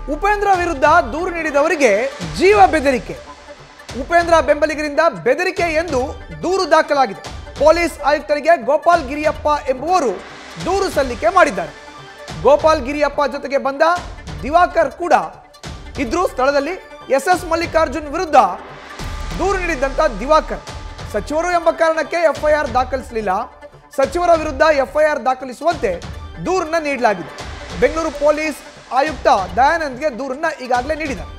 ಉಪೇಂದ್ರ ವಿರುದ್ಧ ದೂರು ನೀಡಿದವರಿಗೆ ಜೀವ ಬೆದರಿಕೆ ಉಪೇಂದ್ರ ಬೆಂಬಲಿಗರಿಂದ ಬೆದರಿಕೆ ಎಂದು ದೂರು ದಾಖಲಾಗಿದೆ ಪೊಲೀಸ್ ಆಯುಕ್ತರಿಗೆ ಗೋಪಾಲ್ ಗಿರಿಯಪ್ಪ ಎಂಬುವರು ದೂರು ಸಲ್ಲಿಕೆ ಮಾಡಿದ್ದಾರೆ ಗೋಪಾಲ್ ಗಿರಿಯಪ್ಪ ಜೊತೆಗೆ ಬಂದ ದಿವಾಕರ್ ಕೂಡ ಇದ್ರು ಸ್ಥಳದಲ್ಲಿ ಎಸ್ ಎಸ್ ಮಲ್ಲಿಕಾರ್ಜುನ್ ವಿರುದ್ಧ ದೂರು ನೀಡಿದ್ದಂತ ದಿವಾಕರ್ ಸಚಿವರು ಎಂಬ ಕಾರಣಕ್ಕೆ ಎಫ್ಐಆರ್ ದಾಖಲಿಸಲಿಲ್ಲ ಸಚಿವರ ವಿರುದ್ಧ ಎಫ್ಐಆರ್ ದಾಖಲಿಸುವಂತೆ ದೂರನ್ನ ನೀಡಲಾಗಿದೆ ಬೆಂಗಳೂರು ಪೊಲೀಸ್ ಆಯುಕ್ತ ದಯಾನಂದ್ಗೆ ದೂರನ್ನ ಈಗಾಗಲೇ ನೀಡಿದ್ದಾರೆ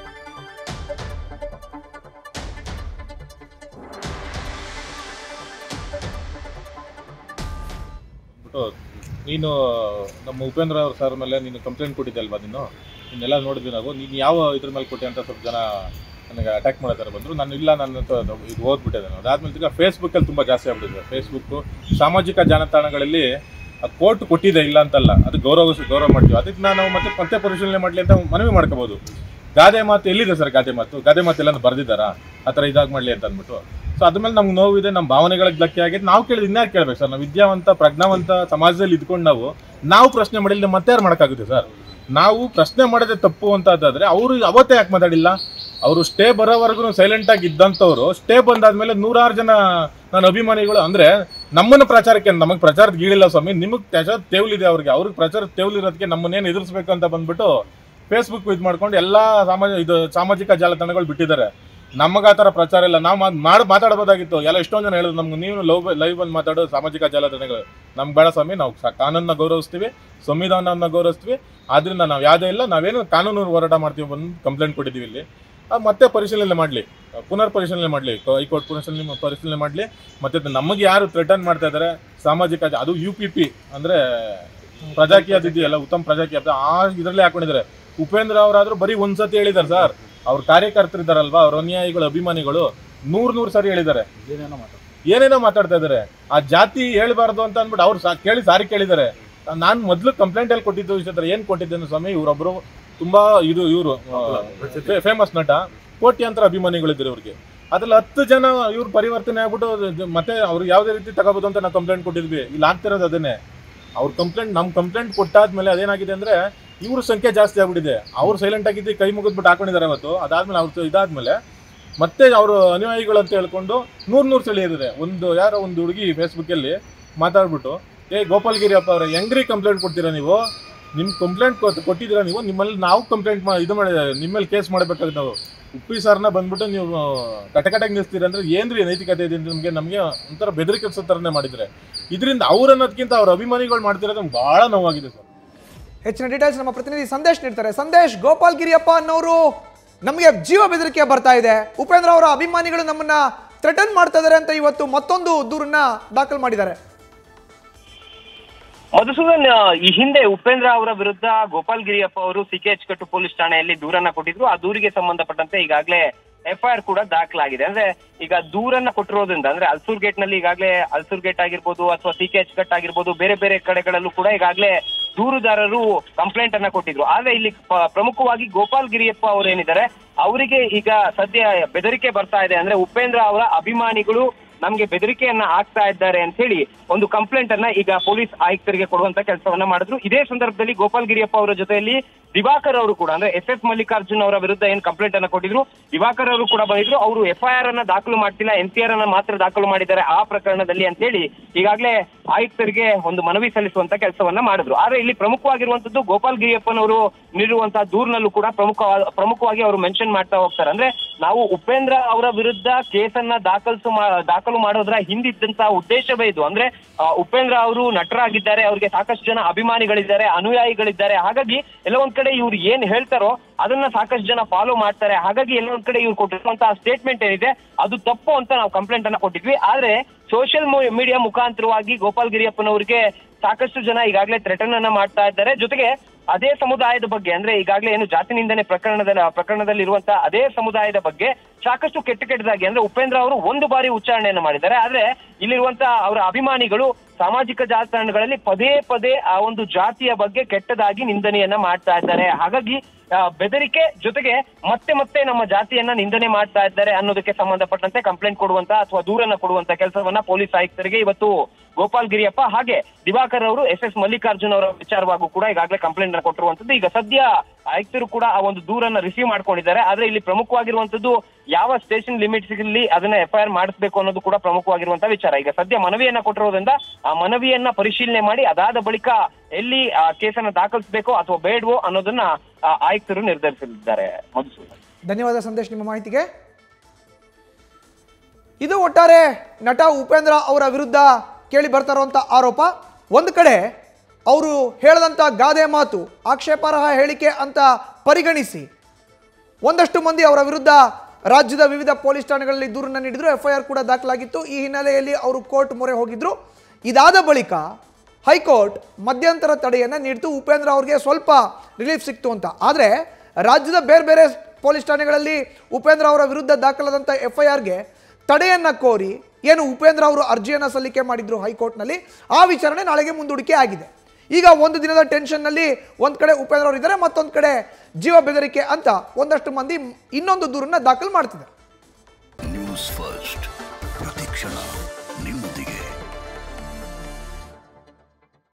ಬಿಟ್ಟು ನೀನು ನಮ್ಮ ಉಪೇಂದ್ರ ಅವ್ರ ಸರ್ ಮೇಲೆ ನೀನು ಕಂಪ್ಲೇಂಟ್ ಕೊಟ್ಟಿದ್ದೆ ಅಲ್ವಾ ನೀನು ಇನ್ನೆಲ್ಲ ನೋಡಿದ್ವಿ ನಾವು ನೀನು ಯಾವ ಇದ್ರ ಮೇಲೆ ಕೊಟ್ಟೆ ಅಂತ ಸ್ವಲ್ಪ ಜನ ನನಗೆ ಅಟ್ಯಾಕ್ ಮಾಡೋ ಥರ ಬಂದರು ನಾನು ಇಲ್ಲ ನನ್ನ ಹತ್ರ ಅದು ಇದು ಓದ್ಬಿಟ್ಟೆ ನಾನು ಅದಾದ್ಮೇಲೆ ಈಗ ಫೇಸ್ಬುಕ್ಕಲ್ಲಿ ತುಂಬ ಜಾಸ್ತಿ ಆಗ್ಬಿಟ್ಟಿದೆ ಫೇಸ್ಬುಕ್ಕು ಸಾಮಾಜಿಕ ಜಾಲತಾಣಗಳಲ್ಲಿ ಕೋರ್ಟ್ ಕೊಟ್ಟಿದೆ ಇಲ್ಲ ಅಂತಲ್ಲ ಅದು ಗೌರವಿಸಿ ಗೌರವ ಮಾಡ್ತೀವಿ ಅದಕ್ಕೆ ನಾನು ಮತ್ತೆ ಮತ್ತೆ ಪರಿಶೀಲನೆ ಮಾಡಲಿ ಅಂತ ಮನವಿ ಮಾಡ್ಕೋಬೋದು ಗಾದೆ ಮಾತು ಎಲ್ಲಿದೆ ಸರ್ ಗಾದೆ ಮಾತು ಗಾದೆ ಮಾತು ಎಲ್ಲ ಬರ್ದಿದ್ದಾರಾ ಆ ಥರ ಇದಾಗಿ ಮಾಡಲಿ ಅಂತ ಅಂದ್ಬಿಟ್ಟು ಸೊ ಅದ್ಮೇಲೆ ನಮ್ಗೆ ನೋವಿದೆ ನಮ್ಮ ಭಾವನೆಗಳಿಗೆ ಧಕ್ಕೆ ಆಗಿದೆ ನಾವು ಕೇಳಿದ್ ಇನ್ಯಾರು ಕೇಳ್ಬೇಕು ಸರ್ ನಾವು ವಿದ್ಯಾವಂತ ಪ್ರಜ್ಞಾವಂತ ಸಮಾಜದಲ್ಲಿ ಇದ್ಕೊಂಡು ನಾವು ನಾವು ಪ್ರಶ್ನೆ ಮಾಡಿಲ್ಲ ಮತ್ತೆ ಯಾರು ಮಾಡೋಕ್ಕಾಗುತ್ತೆ ಸರ್ ನಾವು ಪ್ರಶ್ನೆ ಮಾಡೋದೇ ತಪ್ಪು ಅಂತ ಅದಾದ್ರೆ ಅವರು ಅವತ್ತೇ ಯಾಕೆ ಮಾತಾಡಿಲ್ಲ ಅವರು ಸ್ಟೇ ಬರೋವರೆಗೂ ಸೈಲೆಂಟ್ ಆಗಿ ಇದ್ದಂಥವ್ರು ಸ್ಟೇ ಬಂದಾದ್ಮೇಲೆ ನೂರಾರು ಜನ ನನ್ನ ಅಭಿಮಾನಿಗಳು ಅಂದ್ರೆ ನಮ್ಮನ್ನ ಪ್ರಚಾರಕ್ಕೆ ನಮಗೆ ಪ್ರಚಾರದ ಗೀಳಿಲ್ಲ ಸ್ವಾಮಿ ನಿಮಗೆ ಪ್ರಚಾರ ತೇವಲಿದೆ ಅವ್ರಿಗೆ ಅವ್ರಿಗೆ ಪ್ರಚಾರ ತೇವಲಿರೋದಕ್ಕೆ ನಮ್ಮನ್ನೇನು ಎದುರಿಸ್ಬೇಕು ಅಂತ ಬಂದ್ಬಿಟ್ಟು ಫೇಸ್ಬುಕ್ ಇದು ಮಾಡ್ಕೊಂಡು ಎಲ್ಲ ಸಾಮಾಜ ಇದು ಸಾಮಾಜಿಕ ಜಾಲತಾಣಗಳು ಬಿಟ್ಟಿದ್ದಾರೆ ನಮಗೆ ಆ ಥರ ಪ್ರಚಾರ ಇಲ್ಲ ನಾವು ಮಾಡಿ ಮಾತಾಡ್ಬೋದಾಗಿತ್ತು ಎಲ್ಲ ಎಷ್ಟೊಂದು ಜನ ಹೇಳಿದ್ರು ನಮ್ಗೆ ನೀವು ಲವ್ ಲೈವ್ ಬಂದು ಮಾತಾಡೋ ಸಾಮಾಜಿಕ ಜಾಲತಾಣಗಳು ನಮ್ಗೆ ಬೇಡ ಸ್ವಾಮಿ ನಾವು ಸ- ಕಾನೂನನ್ನ ಗೌರವಿಸ್ತೀವಿ ಸಂವಿಧಾನವನ್ನು ಗೌರವಿಸ್ತೀವಿ ಆದ್ರಿಂದ ನಾವು ಯಾವುದೇ ಇಲ್ಲ ನಾವೇನು ಕಾನೂನು ಹೋರಾಟ ಮಾಡ್ತೀವಿ ಬಂದು ಕಂಪ್ಲೇಂಟ್ ಕೊಟ್ಟಿದ್ದೀವಿ ಇಲ್ಲಿ ಅದು ಮತ್ತೆ ಪರಿಶೀಲನೆ ಮಾಡಲಿ ಪುನರ್ ಪರಿಶೀಲನೆ ಮಾಡಲಿ ಹೈಕೋರ್ಟ್ ಪರಿಶೀಲನೆ ಪರಿಶೀಲನೆ ಮಾಡಲಿ ಮತ್ತೆ ನಮಗೆ ಯಾರು ಥ್ರೆಟನ್ ಮಾಡ್ತಾ ಇದ್ದಾರೆ ಸಾಮಾಜಿಕ ಜಾ- ಅದು ಯು ಪಿ ಪಿ ಅಂದರೆ ಪ್ರಜಾಕೀಯದ ಇದೆಯಲ್ಲ ಉತ್ತಮ ಪ್ರಜಾಕೀಯ ಆ ಇದರಲ್ಲೇ ಹಾಕೊಂಡಿದ್ದಾರೆ ಉಪೇಂದ್ರ ಅವರಾದ್ರೂ ಬರೀ ಒಂದ್ಸತಿ ಹೇಳಿದ್ದಾರೆ ಸರ್ ಅವ್ರ ಕಾರ್ಯಕರ್ತರಿದ್ದಾರಲ್ವಾ ಅವ್ರ ಅನುಯಾಯಿಗಳು ಅಭಿಮಾನಿಗಳು ನೂರ್ ನೂರ್ ಸರಿ ಹೇಳಿದ್ದಾರೆ ಏನೇನೋ ಮಾತಾಡ್ತಾ ಇದ್ದಾರೆ ಆ ಜಾತಿ ಹೇಳ್ಬಾರ್ದು ಅಂತ ಅಂದ್ಬಿಟ್ಟು ಅವ್ರು ಸಾ- ಕೇಳಿ ಸಾರಿ ಕೇಳಿದ್ದಾರೆ ನಾನು ಮೊದಲು ಕಂಪ್ಲೇಂಟ್ ಅಲ್ಲಿ ಕೊಟ್ಟಿದ್ದು ವಿಷಯ ಏನ್ ಕೊಟ್ಟಿದ್ದೇನೆ ಸ್ವಾಮಿ ಇವರೊಬ್ರು ತುಂಬಾ ಇದು ಇವರು ಫೇಮಸ್ ನಟ ಕೋಟ್ಯಾಂತರ ಅಭಿಮಾನಿಗಳಿದ್ರು ಇವ್ರಿಗೆ ಅದ್ರಲ್ಲಿ ಹತ್ತು ಜನ ಇವ್ರು ಪರಿವರ್ತನೆ ಆಗ್ಬಿಟ್ಟು ಅದು ಮತ್ತೆ ಅವ್ರು ಯಾವುದೇ ರೀತಿ ತಗೋಬೋದು ಅಂತ ನಾವು ಕಂಪ್ಲೇಂಟ್ ಕೊಟ್ಟಿದ್ವಿ ಇಲ್ಲಿ ಆಗ್ತಿರೋದು ಅದನ್ನೇ ಅವ್ರ ಕಂಪ್ಲೇಂಟ್ ನಮ್ ಕಂಪ್ಲೇಂಟ್ ಕೊಟ್ಟಾದ್ಮೇಲೆ ಅದೇನಾಗಿದೆ ಅಂದ್ರೆ ಇವ್ರ ಸಂಖ್ಯೆ ಜಾಸ್ತಿ ಆಗ್ಬಿಟ್ಟಿದೆ ಅವ್ರು ಸೈಲೆಂಟ್ ಆಗಿದ್ದು ಕೈ ಮುಗಿದ್ಬಿಟ್ಟು ಹಾಕೊಂಡಿದ್ದಾರೆ ಅವತ್ತು ಅದಾದ್ಮೇಲೆ ಅವ್ರು ಇದಾದ್ಮೇಲೆ ಮತ್ತೆ ಅವರು ಅನುಯಾಯಿಗಳು ಅಂತ ಹೇಳ್ಕೊಂಡು ನೂರ್ ನೂರ್ ಸಲ ಇದ್ದಾರೆ ಒಂದು ಯಾರೋ ಒಂದು ಹುಡುಗಿ ಫೇಸ್ಬುಕ್ಕಲ್ಲಿ ಮಾತಾಡ್ಬಿಟ್ಟು ಏ ಗೋಪಾಲ್ಗಿರಿ ಅಪ್ಪ ಅವ್ರೆ ಹೆಂಗ್ರಿ ಕಂಪ್ಲೇಂಟ್ ಕೊಡ್ತೀರಾ ನೀವು ನಿಮ್ ಕಂಪ್ಲೇಂಟ್ ಕೊಟ್ಟಿದ್ದೀರಾ ನೀವು ನಿಮ್ಮಲ್ಲಿ ನಾವು ಕಂಪ್ಲೇಂಟ್ ಮಾ ಇದು ಮಾಡಿ ನಿಮ್ಮಲ್ಲಿ ಕೇಸ್ ಮಾಡಬೇಕಾಗುತ್ತೆ ನಾವು ಉಪ್ಪಿ ಸರ್ನ ಬಂದ್ಬಿಟ್ಟು ನೀವು ಕಟಕಟಾಗಿ ನಿಲ್ಸ್ತೀರ ಅಂದ್ರೆ ಏನ್ರಿ ನೈತಿಕತೆ ಇದೆ ನಿಮಗೆ ನಮಗೆ ಒಂಥರ ಬೆದರಿಕೆ ಥರನೇ ಮಾಡಿದ್ರೆ ಇದರಿಂದ ಅವ್ರು ಅನ್ನೋದಕ್ಕಿಂತ ಅವ್ರ ಅಭಿಮಾನಿಗಳು ಮಾಡ್ತಿರೋದು ನಮ್ಗೆ ಬಹಳ ನೋವಾಗಿದೆ ಸರ್ ಹೆಚ್ಚಿನ ಡೀಟೇಲ್ಸ್ ನಮ್ಮ ಪ್ರತಿನಿಧಿ ಸಂದೇಶ್ ನೀಡ್ತಾರೆ ಸಂದೇಶ್ ಗೋಪಾಲ್ ಗಿರಿಯಪ್ಪ ಅನ್ನೋರು ನಮಗೆ ಜೀವ ಬೆದರಿಕೆ ಬರ್ತಾ ಇದೆ ಉಪೇಂದ್ರ ಅವರ ಅಭಿಮಾನಿಗಳು ನಮ್ಮನ್ನ ಥ್ರೆಟನ್ ಮಾಡ್ತಾ ಇದ್ದಾರೆ ಅಂತ ಇವತ್ತು ಮತ್ತೊಂದು ದೂರನ್ನ ದಾಖಲು ಮಾಡಿದ್ದಾರೆ ಮಧುಸೂದನ್ ಆ, ಈ ಹಿಂದೆ ಉಪೇಂದ್ರ ಅವರ ವಿರುದ್ಧ ಗೋಪಾಲ್ ಗಿರಿಯಪ್ಪ ಅವರು ಸಿಕೆಎಚ್ ಕಟ್ಟು ಪೊಲೀಸ್ ಠಾಣೆಯಲ್ಲಿ ದೂರನ್ನ ಕೊಟ್ಟಿದ್ರು ಆ ದೂರಿಗೆ ಸಂಬಂಧಪಟ್ಟಂತೆ ಈಗಾಗಲೇ ಎಫ್ಐಆರ್ ಕೂಡ ದಾಖಲಾಗಿದೆ ಅಂದ್ರೆ ಈಗ ದೂರನ್ನ ಕೊಟ್ಟಿರೋದ್ರಿಂದ ಅಂದ್ರೆ ಅಲ್ಸೂರ್ ಗೇಟ್ ನಲ್ಲಿ ಈಗಾಗಲೇ ಅಲ್ಸೂರ್ ಗೇಟ್ ಆಗಿರ್ಬೋದು ಅಥವಾ ಸಿಕೆಎಚ್ ಕಟ್ ಆಗಿರ್ಬೋದು ಬೇರೆ ಬೇರೆ ಕಡೆಗಳಲ್ಲೂ ಕೂಡ ಈಗಾಗಲೇ ದೂರುದಾರರು ಕಂಪ್ಲೇಂಟ್ ಅನ್ನ ಕೊಟ್ಟಿದ್ರು ಆದ್ರೆ ಇಲ್ಲಿ ಪ- ಪ್ರಮುಖವಾಗಿ ಗೋಪಾಲ್ ಗಿರಿಯಪ್ಪ ಅವರು ಏನಿದ್ದಾರೆ ಅವರಿಗೆ ಈಗ ಸದ್ಯ ಬೆದರಿಕೆ ಬರ್ತಾ ಇದೆ ಅಂದ್ರೆ ಉಪೇಂದ್ರ ಅವರ ಅಭಿಮಾನಿಗಳು ನಮ್ಗೆ ಬೆದರಿಕೆಯನ್ನ ಹಾಕ್ತಾ ಇದ್ದಾರೆ ಅಂತ ಹೇಳಿ ಒಂದು ಕಂಪ್ಲೇಂಟ್ ಅನ್ನ ಈಗ ಪೊಲೀಸ್ ಆಯುಕ್ತರಿಗೆ ಕೊಡುವಂತ ಕೆಲಸವನ್ನ ಮಾಡಿದ್ರು ಇದೇ ಸಂದರ್ಭದಲ್ಲಿ ಗೋಪಾಲ್ ಗಿರಿಯಪ್ಪ ಅವರ ಜೊತೆಯಲ್ಲಿ ದಿವಾಕರ್ ಅವರು ಕೂಡ ಅಂದ್ರೆ ಎಸ್ ಎಸ್ ಮಲ್ಲಿಕಾರ್ಜುನ್ ಅವರ ವಿರುದ್ಧ ಏನ್ ಕಂಪ್ಲೇಂಟ್ ಅನ್ನ ಕೊಟ್ಟಿದ್ರು ದಿವಾಕರ್ ಅವರು ಕೂಡ ಬಂದಿದ್ರು ಅವರು ಎಫ್ಐಆರ್ ಅನ್ನ ದಾಖಲು ಮಾಡ್ತಿಲ್ಲ ಎನ್ ಪಿ ಆರ್ ಅನ್ನ ಮಾತ್ರ ದಾಖಲು ಮಾಡಿದ್ದಾರೆ ಆ ಪ್ರಕರಣದಲ್ಲಿ ಅಂತ ಹೇಳಿ ಈಗಾಗಲೇ ಆಯುಕ್ತರಿಗೆ ಒಂದು ಮನವಿ ಸಲ್ಲಿಸುವಂತ ಕೆಲಸವನ್ನ ಮಾಡಿದ್ರು ಆದ್ರೆ ಇಲ್ಲಿ ಪ್ರಮುಖವಾಗಿರುವಂತದ್ದು ಗೋಪಾಲ್ ಗಿರಿಯಪ್ಪನವರು ನೀಡಿರುವಂತಹ ದೂರಿನಲ್ಲೂ ಕೂಡ ಪ್ರಮುಖ ಪ್ರಮುಖವಾಗಿ ಅವರು ಮೆನ್ಷನ್ ಮಾಡ್ತಾ ಹೋಗ್ತಾರೆ ಅಂದ್ರೆ ನಾವು ಉಪೇಂದ್ರ ಅವರ ವಿರುದ್ಧ ಕೇಸನ್ನ ದಾಖಲಿಸು ಮಾ- ದಾಖಲು ಮಾಡೋದ್ರ ಹಿಂದಿದ್ದಂತಹ ಉದ್ದೇಶವೇ ಇದು ಅಂದ್ರೆ ಆ, ಉಪೇಂದ್ರ ಅವರು ನಟರಾಗಿದ್ದಾರೆ ಅವ್ರಿಗೆ ಸಾಕಷ್ಟು ಜನ ಅಭಿಮಾನಿಗಳಿದ್ದಾರೆ ಅನುಯಾಯಿಗಳಿದ್ದಾರೆ ಹಾಗಾಗಿ ಎಲ್ಲ ಒಂದ್ ಕಡೆ ಇವ್ರು ಏನ್ ಹೇಳ್ತಾರೋ ಅದನ್ನ ಸಾಕಷ್ಟು ಜನ ಫಾಲೋ ಮಾಡ್ತಾರೆ ಹಾಗಾಗಿ ಎಲ್ಲ ಒಂದ್ ಕಡೆ ಇವ್ರು ಕೊಟ್ಟಿರುವಂತಹ ಸ್ಟೇಟ್ಮೆಂಟ್ ಏನಿದೆ ಅದು ತಪ್ಪು ಅಂತ ನಾವು ಕಂಪ್ಲೇಂಟ್ ಅನ್ನ ಕೊಟ್ಟಿದ್ವಿ ಆದ್ರೆ ಸೋಷಿಯಲ್ ಮೀಡಿಯಾ ಮುಖಾಂತರವಾಗಿ ಗೋಪಾಲ್ ಗಿರಿಯಪ್ಪನವರಿಗೆ ಸಾಕಷ್ಟು ಜನ ಈಗಾಗಲೇ ಥ್ರೆಟನ್ ಅನ್ನ ಮಾಡ್ತಾ ಇದ್ದಾರೆ ಜೊತೆಗೆ ಅದೇ ಸಮುದಾಯದ ಬಗ್ಗೆ ಅಂದ್ರೆ ಈಗಾಗಲೇ ಏನು ಜಾತಿ ನಿಂದನೆ ಪ್ರಕರಣದಲ್ಲಿ ಪ್ರಕರಣದಲ್ಲಿ ಇರುವಂತಹ ಅದೇ ಸಮುದಾಯದ ಬಗ್ಗೆ ಸಾಕಷ್ಟು ಕೆಟ್ಟ ಕೆಟ್ಟದಾಗಿ ಅಂದ್ರೆ ಉಪೇಂದ್ರ ಅವರು ಒಂದು ಬಾರಿ ಉಚ್ಚಾರಣೆಯನ್ನ ಮಾಡಿದ್ದಾರೆ ಆದ್ರೆ ಇಲ್ಲಿರುವಂತಹ ಅವರ ಅಭಿಮಾನಿಗಳು ಸಾಮಾಜಿಕ ಜಾಲತಾಣಗಳಲ್ಲಿ ಪದೇ ಪದೇ ಆ ಒಂದು ಜಾತಿಯ ಬಗ್ಗೆ ಕೆಟ್ಟದಾಗಿ ನಿಂದನೆಯನ್ನ ಮಾಡ್ತಾ ಇದ್ದಾರೆ ಹಾಗಾಗಿ ಆ, ಬೆದರಿಕೆ ಜೊತೆಗೆ ಮತ್ತೆ ಮತ್ತೆ ನಮ್ಮ ಜಾತಿಯನ್ನ ನಿಂದನೆ ಮಾಡ್ತಾ ಇದ್ದಾರೆ ಅನ್ನೋದಕ್ಕೆ ಸಂಬಂಧಪಟ್ಟಂತೆ ಕಂಪ್ಲೇಂಟ್ ಕೊಡುವಂತ ಅಥವಾ ದೂರನ್ನ ಕೊಡುವಂತ ಕೆಲಸವನ್ನ ಪೊಲೀಸ್ ಆಯುಕ್ತರಿಗೆ ಇವತ್ತು ಗೋಪಾಲ್ ಗಿರಿಯಪ್ಪ ಹಾಗೆ ದಿವಾಕರ್ ಅವರು ಎಸ್ ಎಸ್ ಮಲ್ಲಿಕಾರ್ಜುನ್ ಅವರ ವಿಚಾರವಾಗೂ ಕೂಡ ಈಗಾಗಲೇ ಕಂಪ್ಲೇಂಟ್ ಅನ್ನ ಕೊಟ್ಟಿರುವಂತದ್ದು ಈಗ ಸದ್ಯ ಆಯುಕ್ತರು ಕೂಡ ಆ ಒಂದು ದೂರನ್ನ ರಿಸೀವ್ ಮಾಡ್ಕೊಂಡಿದ್ದಾರೆ ಆದ್ರೆ ಇಲ್ಲಿ ಪ್ರಮುಖವಾಗಿರುವಂತದ್ದು ಯಾವ ಸ್ಟೇಷನ್ ಲಿಮಿಟ್ಸ್ ಅಲ್ಲಿ ಅದನ್ನ ಎಫ್ಐಆರ್ ಮಾಡಿಸಬೇಕು ಅನ್ನೋದು ಕೂಡ ಪ್ರಮುಖವಾಗಿರುವಂತ ವಿಚಾರ ಈಗ ಸದ್ಯ ಮನವಿಯನ್ನ ಕೊಟ್ಟಿರೋದ್ರಿಂದ ಆ ಮನವಿಯನ್ನ ಪರಿಶೀಲನೆ ಮಾಡಿ ಅದಾದ ಬಳಿಕ ಎಲ್ಲಿ ಆ ಕೇಸನ್ನ ದಾಖಲಿಸಬೇಕೋ ಅಥವಾ ಬೇಡವೋ ಅನ್ನೋದನ್ನ ಆ, ಆಯುಕ್ತರು ನಿರ್ಧರಿಸಲಿದ್ದಾರೆ ಮಧುಸೂದನ್ ಧನ್ಯವಾದ ಸಂದೇಶ್ ನಿಮ್ಮ ಮಾಹಿತಿಗೆ ಇದು ಒಟ್ಟಾರೆ ನಟ ಉಪೇಂದ್ರ ಅವರ ವಿರುದ್ಧ ಕೇಳಿ ಬರ್ತಾ ಇರುವಂಥ ಆರೋಪ ಒಂದು ಕಡೆ ಅವರು ಹೇಳಿದಂಥ ಗಾದೆ ಮಾತು ಆಕ್ಷೇಪಾರ್ಹ ಹೇಳಿಕೆ ಅಂತ ಪರಿಗಣಿಸಿ ಒಂದಷ್ಟು ಮಂದಿ ಅವರ ವಿರುದ್ಧ ರಾಜ್ಯದ ವಿವಿಧ ಪೊಲೀಸ್ ಠಾಣೆಗಳಲ್ಲಿ ದೂರನ್ನು ನೀಡಿದ್ರು ಎಫ್ಐಆರ್ ಕೂಡ ದಾಖಲಾಗಿತ್ತು ಈ ಹಿನ್ನೆಲೆಯಲ್ಲಿ ಅವರು ಕೋರ್ಟ್ ಮೊರೆ ಹೋಗಿದ್ರು ಇದಾದ ಬಳಿಕ ಹೈಕೋರ್ಟ್ ಮಧ್ಯಂತರ ತಡೆಯನ್ನು ನೀಡಿತು ಉಪೇಂದ್ರ ಅವರಿಗೆ ಸ್ವಲ್ಪ ರಿಲೀಫ್ ಸಿಕ್ತು ಅಂತ ಆದರೆ ರಾಜ್ಯದ ಬೇರೆ ಬೇರೆ ಪೊಲೀಸ್ ಠಾಣೆಗಳಲ್ಲಿ ಉಪೇಂದ್ರ ಅವರ ವಿರುದ್ಧ ದಾಖಲಾದಂಥ ಎಫ್ಐಆರ್ಗೆ ತಡೆಯನ್ನು ಕೋರಿ ಏನು ಉಪೇಂದ್ರ ಅವರು ಅರ್ಜಿಯನ್ನು ಸಲ್ಲಿಕೆ ಮಾಡಿದ್ರು ಹೈಕೋರ್ಟ್ನಲ್ಲಿ ಆ ವಿಚಾರಣೆ ನಾಳೆಗೆ ಮುಂದೂಡಿಕೆ ಆಗಿದೆ ಈಗ ಒಂದು ದಿನದ ಟೆನ್ಷನ್ನಲ್ಲಿ ಒಂದು ಕಡೆ ಉಪೇಂದ್ರ ಅವರು ಇದ್ದಾರೆ ಮತ್ತೊಂದು ಕಡೆ ಜೀವ ಬೆದರಿಕೆ ಅಂತ ಒಂದಷ್ಟು ಮಂದಿ ಇನ್ನೊಂದು ದೂರನ್ನ ದಾಖಲು ಮಾಡ್ತಿದ್ದಾರೆ ನ್ಯೂಸ್ ಫಸ್ಟ್ ಪ್ರತಿಕ್ಷಣ ನಿಮ್ಮೊಂದಿಗೆ